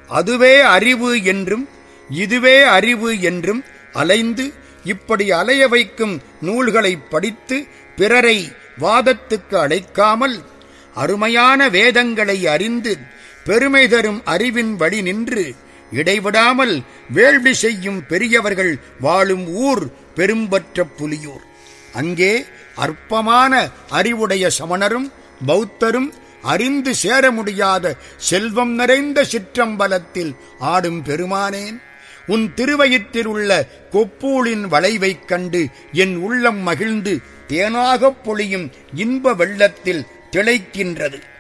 அதுவே அறிவு என்றும் இதுவே அறிவு என்றும் அலைந்து இப்படி அலைய வைக்கும் நூல்களை படித்து பிறரை வாதத்துக்கு அழைக்காமல் அருமையான வேதங்களை அறிந்து பெருமை தரும் அறிவின் வழி நின்று இடைவிடாமல் வேள்வி செய்யும் பெரியவர்கள் வாழும் ஊர் பெரும்பற்ற புலியூர் அங்கே அற்பமான அறிவுடைய சமணரும் பௌத்தரும் அறிந்து சேர முடியாத செல்வம் நிறைந்த சிற்றம்பலத்தில் ஆடும் பெருமானேன் உன் திருவயிற்றில் உள்ள கொப்பூளின் வளைவைக் கண்டு என் உள்ளம் மகிழ்ந்து தேனாகப் பொழியும் இன்ப வெள்ளத்தில் திளைக்கின்றது